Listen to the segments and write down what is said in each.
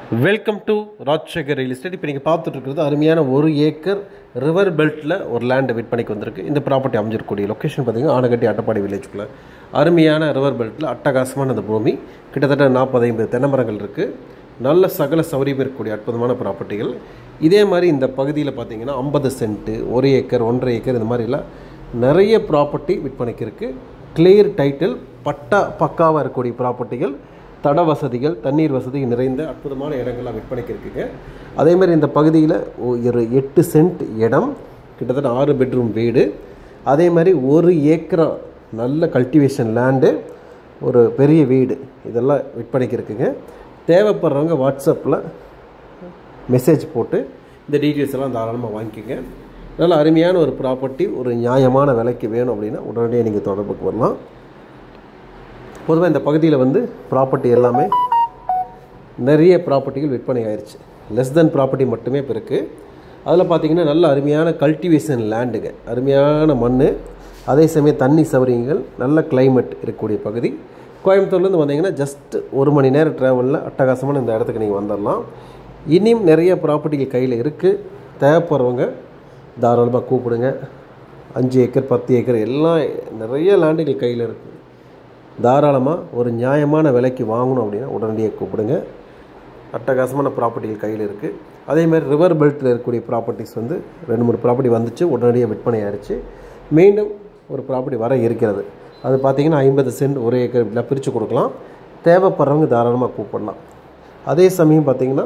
welcome to Rajsekar real estate இப்போ நீங்கள் பார்த்துட்டு இருக்கிறது அருமையான ஒரு ஏக்கர் ரிவர் பெல்ட்டில் ஒரு லேண்டு விற்பனைக்கு வந்திருக்கு இந்த ப்ராப்பர்ட்டி அமைஞ்சிருக்கக்கூடிய லொக்கேஷன் பார்த்தீங்கன்னா ஆனகட்டி அட்டப்பாடி வில்லேஜுக்குள்ளே அருமையான ரிவர் பெல்ட்டில் அட்டகாசமான அந்த பூமி கிட்டத்தட்ட நாற்பது ஐம்பது தென்னை மரங்கள் இருக்குது நல்ல சகல சௌரியம் இருக்கக்கூடிய அற்புதமான ப்ராப்பர்ட்டிகள் இதே மாதிரி இந்த பகுதியில் பார்த்தீங்கன்னா ஐம்பது சென்ட்டு ஒரு ஏக்கர் ஒன்றரை ஏக்கர் இந்த மாதிரிலாம் நிறைய ப்ராப்பர்ட்டி விற்பனைக்கு இருக்குது கிளியர் டைட்டில் பட்டா பக்காவாக இருக்கக்கூடிய ப்ராப்பர்ட்டிகள் தட வசதிகள் தண்ணீர் வசதி நிறைந்த அற்புதமான இடங்கள்லாம் விற்பனைக்கு இருக்குங்க அதே மாதிரி இந்த பகுதியில் ஒரு எட்டு சென்ட் இடம் கிட்டத்தட்ட ஆறு பெட்ரூம் வீடு அதே மாதிரி ஒரு ஏக்கரா நல்ல கல்டிவேஷன் லேண்டு ஒரு பெரிய வீடு இதெல்லாம் விற்பனைக்கு இருக்குங்க தேவைப்படுறவங்க வாட்ஸ்அப்பில் மெசேஜ் போட்டு இந்த டீட்டெயில்ஸ் எல்லாம் தாராளமாக வாங்கிக்கோங்க நல்ல அருமையான ஒரு ப்ராப்பர்ட்டி ஒரு நியாயமான விலைக்கு வேணும் அப்படின்னா உடனடியாக நீங்கள் தொடர்புக்கு வரலாம் பொதுவாக இந்த பகுதியில் வந்து ப்ராப்பர்ட்டி எல்லாமே நிறைய ப்ராப்பர்ட்டிகள் விற்பனை ஆயிடுச்சு லெஸ் தென் ப்ராப்பர்ட்டி மட்டுமே இப்போ இருக்குது அதில் பார்த்தீங்கன்னா நல்ல அருமையான கல்டிவேஷன் லேண்டுங்க அருமையான மண் அதே சமயம் தண்ணி சௌகரியங்கள் நல்ல climate இருக்கக்கூடிய பகுதி கோயம்புத்தூர்லேருந்து வந்தீங்கன்னா ஜஸ்ட் ஒரு மணி நேரம் ட்ராவலில் அட்டகாசமான இந்த இடத்துக்கு நீங்கள் வந்துடலாம் இனியும் நிறைய ப்ராப்பர்ட்டிகள் கையில் இருக்குது தேவைப்படுறவங்க தாராளமாக கூப்பிடுங்க அஞ்சு ஏக்கர் பத்து ஏக்கர் எல்லாம் நிறைய லேண்டுகள் கையில் இருக்குது தாராளமாக ஒரு நியாயமான விலைக்கு வாங்கணும் அப்படின்னா உடனடியாக கூப்பிடுங்க அட்டகாசமான ப்ராப்பர்ட்டிகள் கையில் இருக்குது அதேமாதிரி ரிவர் பெல்ட்டில் இருக்கக்கூடிய ப்ராப்பர்ட்டிஸ் வந்து ரெண்டு மூணு ப்ராப்பர்ட்டி வந்துச்சு உடனடியாக விற்பனை ஆயிடுச்சு மீண்டும் ஒரு ப்ராப்பர்ட்டி வர இருக்கிறது அது பார்த்தீங்கன்னா ஐம்பது சென்ட் ஒரு ஏக்கர் இப்படிலாம் பிரித்து கொடுக்கலாம் தேவைப்படுறவங்க தாராளமாக கூப்பிடலாம் அதே சமயம் பார்த்தீங்கன்னா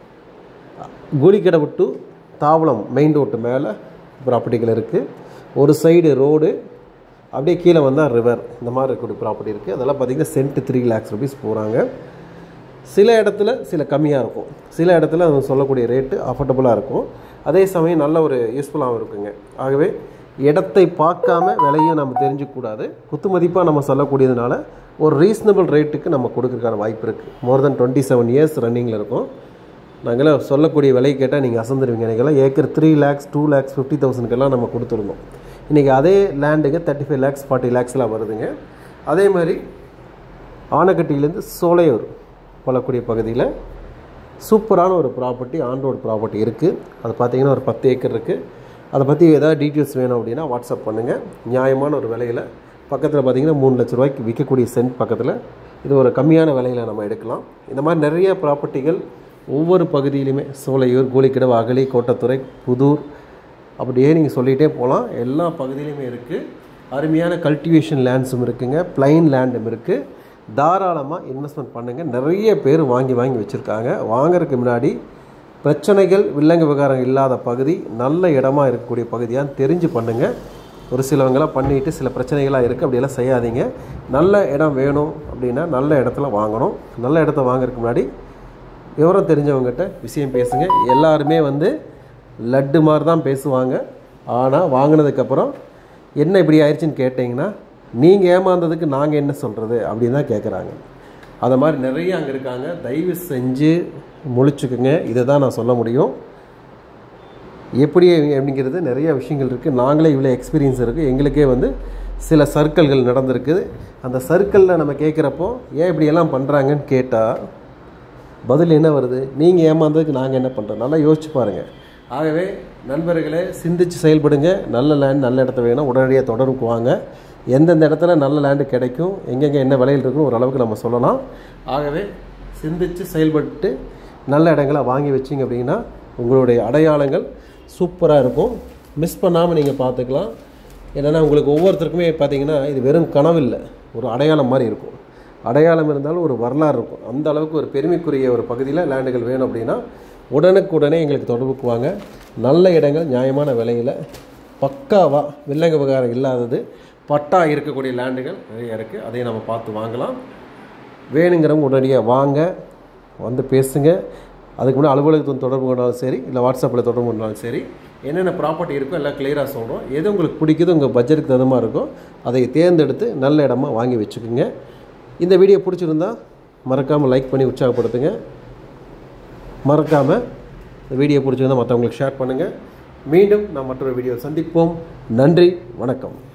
Kolikkadai to Thavalam main road மேலே ப்ராப்பர்ட்டிகள் இருக்குது ஒரு சைடு ரோடு அப்படியே கீழே வந்தால் ரிவர் இந்த மாதிரி இருக்கக்கூடிய ப்ராப்பர்ட்டி இருக்குது அதெல்லாம் பார்த்தீங்கன்னா சென்ட் த்ரீ லேக்ஸ் ருபீஸ் போகிறாங்க சில இடத்துல சில கம்மியாக இருக்கும் சில இடத்துல அவங்க சொல்லக்கூடிய ரேட்டு அஃபோர்டபுளாக இருக்கும் அதே சமயம் நல்ல ஒரு யூஸ்ஃபுல்லாகவும் இருக்குங்க ஆகவே இடத்தை பார்க்காம விலையும் நம்ம தெரிஞ்சுக்கூடாது குத்து மதிப்பாக நம்ம சொல்லக்கூடியதுனால ஒரு ரீசனபிள் ரேட்டுக்கு நம்ம கொடுக்கறதுக்கான வாய்ப்பு இருக்குது more than twenty seven years ரன்னிங்கில் இருக்கும் நாங்களாம் சொல்லக்கூடிய விலை கேட்டால் நீங்கள் அசந்துருவீங்க நீங்களாம் acre three lakhs two lakhs fifty தௌசண்ட்க்கெல்லாம் நம்ம கொடுத்துருந்தோம் இன்றைக்கி அதே லேண்டுக்கு தேர்ட்டி ஃபைவ் லேக்ஸ் ஃபார்ட்டி லேக்ஸ்லாம் வருதுங்க அதே மாதிரி ஆனக்கட்டியிலேருந்து சோலையூர் போலக்கூடிய பகுதியில் சூப்பரான ஒரு ப்ராப்பர்ட்டி ஆன் ரோடு ப்ராப்பர்ட்டி இருக்குது அது பார்த்தீங்கன்னா ஒரு பத்து ஏக்கர் இருக்குது அதை பற்றி ஏதாவது டீட்டெயில்ஸ் வேணும் அப்படின்னா வாட்ஸ்அப் பண்ணுங்கள் நியாயமான ஒரு விலையில் பக்கத்தில் பார்த்தீங்கன்னா மூணு லட்ச ரூபாய்க்கு விற்கக்கூடிய சென்ட் பக்கத்தில் இது ஒரு கம்மியான விலையில் நம்ம எடுக்கலாம் இந்த மாதிரி நிறைய ப்ராப்பர்ட்டிகள் ஒவ்வொரு பகுதியிலுமே சோலையூர் கோலிக்கிடவு அகலி கோட்டத்துறை புதூர் அப்படியே நீங்கள் சொல்லிகிட்டே போகலாம் எல்லா பகுதியிலையுமே இருக்குது அருமையான கல்டிவேஷன் லேண்ட்ஸும் இருக்குங்க பிளைன் லேண்டும் இருக்குது தாராளமாக இன்வெஸ்ட்மெண்ட் பண்ணுங்கள் நிறைய பேர் வாங்கி வாங்கி வச்சுருக்காங்க வாங்குறதுக்கு முன்னாடி பிரச்சனைகள் வில்லங்க விவகாரம் இல்லாத பகுதி நல்ல இடமா இருக்கக்கூடிய பகுதியான்னு தெரிஞ்சு பண்ணுங்கள் ஒரு சிலவங்களாம் பண்ணிட்டு சில பிரச்சனைகளாக இருக்குது அப்படியெல்லாம் செய்யாதீங்க நல்ல இடம் வேணும் அப்படின்னா நல்ல இடத்துல வாங்கணும் நல்ல இடத்த வாங்குறதுக்கு முன்னாடி விவரம் தெரிஞ்சவங்ககிட்ட விஷயம் பேசுங்க எல்லாருமே வந்து லட்டு மாதிரி தான் பேசுவாங்க ஆனால் வாங்கினதுக்கப்புறம் என்ன இப்படி ஆயிடுச்சுன்னு கேட்டிங்கன்னா நீங்கள் ஏமாந்ததுக்கு நாங்கள் என்ன சொல்கிறது அப்படின்னு தான் கேட்குறாங்க அதை மாதிரி நிறைய அங்கே இருக்காங்க தயவு செஞ்சு முழிச்சுக்குங்க இதை தான் நான் சொல்ல முடியும் எப்படி அப்படிங்கிறது நிறைய விஷயங்கள் இருக்குது நாங்களே இவ்வளோ எக்ஸ்பீரியன்ஸ் இருக்குது எங்களுக்கே வந்து சில சர்க்கிள்கள் நடந்திருக்குது அந்த சர்க்கிளில் நம்ம கேட்குறப்போ ஏன் இப்படியெல்லாம் பண்ணுறாங்கன்னு கேட்டால் பதில் என்ன வருது நீங்கள் ஏமாந்ததுக்கு நாங்கள் என்ன பண்ணுறோம் நல்லா யோசிச்சு பாருங்கள் ஆகவே நண்பர்களே சிந்திச்சு செயல்படுங்க நல்ல லேண்ட் நல்ல இடத்த வேணும் உடனடியாக தொடர்புக்கு வாங்க எந்தெந்த இடத்துல நல்ல லேண்டு கிடைக்கும் எங்கெங்கே என்ன விலையில் இருக்குன்னு ஓரளவுக்கு நம்ம சொல்லலாம் ஆகவே சிந்திச்சு செயல்பட்டு நல்ல இடங்களை வாங்கி வச்சிங்க அப்படின்னா உங்களுடைய அடையாளங்கள் சூப்பராக இருக்கும் மிஸ் பண்ணாமல் நீங்கள் பார்த்துக்கலாம் என்னென்னா உங்களுக்கு ஒவ்வொருத்தருக்குமே பார்த்தீங்கன்னா இது வெறும் கனவு இல்லை ஒரு அடையாளம் மாதிரி இருக்கும் அடையாளம் இருந்தாலும் ஒரு வரலாறு இருக்கும் அந்த அளவுக்கு ஒரு பெருமைக்குரிய ஒரு பகுதியில் லேண்டுகள் வேணும் அப்படின்னா உடனுக்குடனே எங்களுக்கு தொடர்புக்கு வாங்க நல்ல இடங்கள் நியாயமான விலையில் பக்காவாக வில்லங்க விவகாரம் இல்லாதது பட்டா இருக்கக்கூடிய லேண்டுகள் நிறைய இருக்குது அதையும் நம்ம பார்த்து வாங்கலாம் வேணுங்கிறவங்க உடனடியாக வாங்க வந்து பேசுங்க அதுக்கு முன்னாடி அலுவலகத்தில் தொடர்பு கொண்டாலும் சரி இல்லை வாட்ஸ்அப்பில் தொடர்பு கொண்டாலும் சரி என்னென்ன ப்ராப்பர்ட்டி இருக்கோ எல்லாம் கிளியராக சொல்கிறோம் எது உங்களுக்கு பிடிக்குதோ உங்கள் பட்ஜெட்டுக்கு தகுந்த மாதிரி இருக்கோ அதை தேர்ந்தெடுத்து நல்ல இடமா வாங்கி வச்சுக்கோங்க இந்த வீடியோ பிடிச்சிருந்தா மறக்காமல் லைக் பண்ணி உற்சாகப்படுத்துங்க மறக்காமல் இந்த வீடியோ பிடிச்சிருந்தா மற்றவங்களுக்கு ஷேர் பண்ணுங்கள் மீண்டும் நாம் மற்றொரு வீடியோ சந்திப்போம் நன்றி வணக்கம்